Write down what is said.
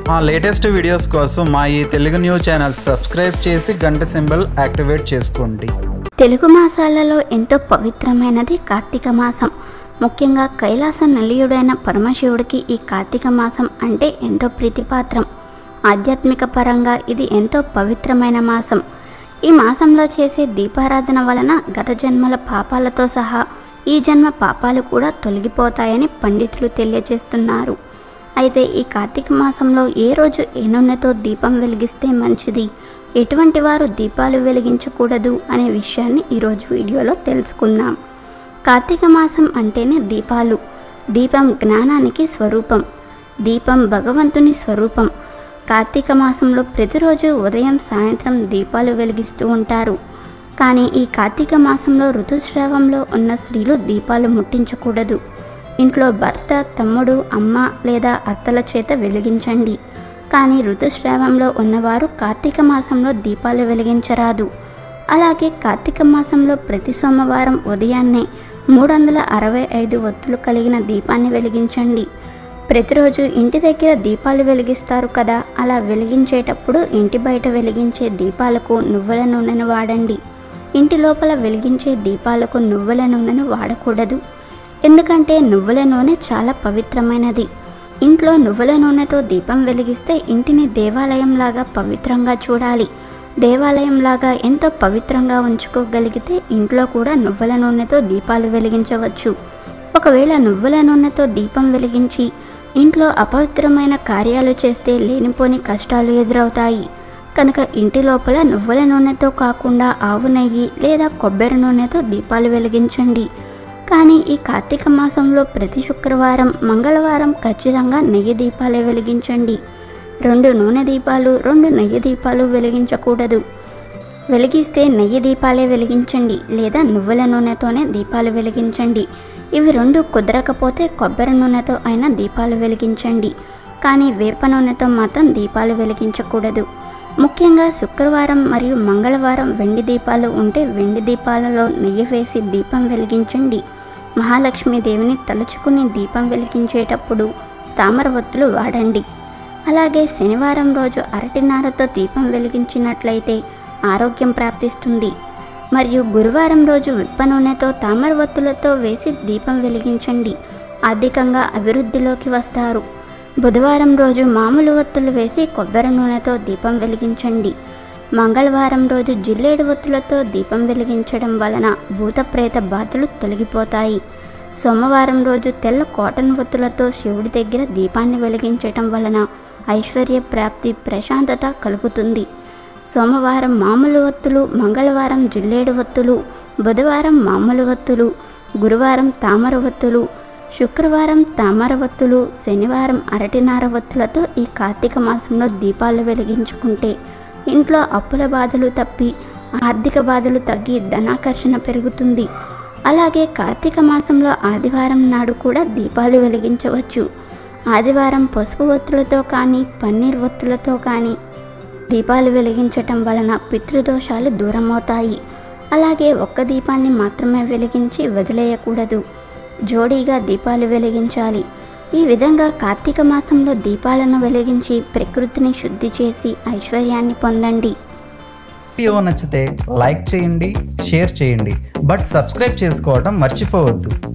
మా latest videos కోసం మా ఈ తెలుగు న్యూస్ ఛానల్ సబ్స్క్రైబ్ చేసి గంట సింబల్ యాక్టివేట్ చేసుకోండి తెలుగు మాసాలలో ఎంతో పవిత్రమైనది కార్తీక మాసం ముఖ్యంగా కైలాస నిలయుడైన పరమశివుడికి ఈ కార్తీక మాసం అంటే ఎంతో ప్రీతిపాత్రం ఆధ్యాత్మిక పరంగా ఇది ఎంతో పవిత్రమైన మాసం ఈ మాసంలో చేసే దీపారాధన వలన గత జన్మల పాపాలతో సహా ఈ జన్మ పాపాలు కూడా తొలగిపోతాయని పండితులు తెలియజేస్తున్నారు అయితే ఈ కార్తీక మాసంలో ఏ రోజు ఏ నూనెతో దీపం వెలిగిస్తే మంచిది ఎటువంటి వారు దీపాలు వెలిగించకూడదు అనే విషయాన్ని ఈరోజు వీడియోలో తెలుసుకుందాం కార్తీక మాసం అంటేనే దీపాలు దీపం జ్ఞానానికి స్వరూపం దీపం భగవంతుని స్వరూపం కార్తీక మాసంలో ప్రతిరోజు ఉదయం సాయంత్రం దీపాలు వెలిగిస్తూ ఉంటారు కానీ ఈ కార్తీక మాసంలో ఋతుస్రావంలో ఉన్న స్త్రీలు దీపాలు ముట్టించకూడదు ఇంట్లో భర్త తమ్ముడు అమ్మ లేదా అత్తల చేత వెలిగించండి కానీ ఋతుస్రావంలో ఉన్నవారు కార్తీక మాసంలో దీపాలు వెలిగించరాదు అలాగే కార్తీక మాసంలో ప్రతి సోమవారం ఉదయాన్నే మూడు వందల అరవై ఐదు ఒత్తులు కలిగిన దీపాన్ని వెలిగించండి ప్రతిరోజు ఇంటి దగ్గర దీపాలు వెలిగిస్తారు కదా అలా వెలిగించేటప్పుడు ఇంటి బయట వెలిగించే దీపాలకు నువ్వుల నూనెను వాడండి ఇంటి లోపల వెలిగించే దీపాలకు నువ్వుల నూనెను వాడకూడదు ఎందుకంటే నువ్వుల నూనె చాలా పవిత్రమైనది ఇంట్లో నువ్వుల నూనెతో దీపం వెలిగిస్తే ఇంటిని దేవాలయంలాగా పవిత్రంగా చూడాలి దేవాలయంలాగా ఎంతో పవిత్రంగా ఉంచుకోగలిగితే ఇంట్లో కూడా నువ్వుల నూనెతో దీపాలు వెలిగించవచ్చు ఒకవేళ నువ్వుల నూనెతో దీపం వెలిగించి ఇంట్లో అపవిత్రమైన కార్యాలు చేస్తే లేనిపోని కష్టాలు ఎదురవుతాయి కనుక ఇంటి లోపల నువ్వుల నూనెతో కాకుండా ఆవు నెయ్యి లేదా కొబ్బరి నూనెతో దీపాలు వెలిగించండి కానీ ఈ కార్తీక మాసంలో ప్రతి శుక్రవారం మంగళవారం ఖచ్చితంగా నెయ్యి దీపాలే వెలిగించండి రెండు నూనె దీపాలు రెండు నెయ్యి దీపాలు వెలిగించకూడదు వెలిగిస్తే నెయ్యి దీపాలే వెలిగించండి లేదా నువ్వుల నూనెతోనే దీపాలు వెలిగించండి ఇవి రెండు కుదరకపోతే కొబ్బరి నూనెతో అయినా దీపాలు వెలిగించండి కానీ వేప నూనెతో మాత్రం దీపాలు వెలిగించకూడదు ముఖ్యంగా శుక్రవారం మరియు మంగళవారం వెండి దీపాలు ఉంటే వెండి దీపాలలో నెయ్యి వేసి దీపం వెలిగించండి మహాలక్ష్మీదేవిని తలుచుకుని దీపం వెలిగించేటప్పుడు తామర ఒత్తులు వాడండి అలాగే శనివారం రోజు అరటినారతో దీపం వెలిగించినట్లయితే ఆరోగ్యం ప్రాప్తిస్తుంది మరియు గురువారం రోజు విప్ప నూనెతో తామర ఒత్తులతో వేసి దీపం వెలిగించండి ఆర్థికంగా అభివృద్ధిలోకి వస్తారు బుధవారం రోజు మామూలు ఒత్తులు వేసి కొబ్బరి నూనెతో దీపం వెలిగించండి మంగళవారం రోజు జిల్లేడు ఒత్తులతో దీపం వెలిగించడం వలన భూత ప్రేత బాధలు తొలగిపోతాయి సోమవారం రోజు తెల్ల కాటన్ ఒత్తులతో శివుడి దగ్గర దీపాన్ని వెలిగించటం వలన ఐశ్వర్య ప్రాప్తి ప్రశాంతత కలుగుతుంది సోమవారం మామూలు ఒత్తులు మంగళవారం జిల్లేడు ఒత్తులు బుధవారం మామూలు ఒత్తులు గురువారం తామర ఒత్తులు శుక్రవారం తామర ఒత్తులు శనివారం అరటినార ఒత్తులతో ఈ కార్తీక మాసంలో దీపాలు వెలిగించుకుంటే ఇంట్లో అప్పుల బాధలు తప్పి ఆర్థిక బాధలు తగ్గి ధనాకర్షణ పెరుగుతుంది అలాగే కార్తీక మాసంలో ఆదివారం నాడు కూడా దీపాలు వెలిగించవచ్చు ఆదివారం పసుపు ఒత్తులతో కానీ పన్నీర్ ఒత్తులతో కానీ దీపాలు వెలిగించటం వలన పితృదోషాలు దూరమవుతాయి అలాగే ఒక్క దీపాన్ని మాత్రమే వెలిగించి వదిలేయకూడదు జోడీగా దీపాలు వెలిగించాలి ఈ విధంగా కార్తీక మాసంలో దీపాలను వెలిగించి ప్రకృతిని శుద్ధి చేసి ఐశ్వర్యాన్ని పొందండి వీడియో నచ్చితే లైక్ చేయండి షేర్ చేయండి బట్ సబ్స్క్రైబ్ చేసుకోవడం మర్చిపోవద్దు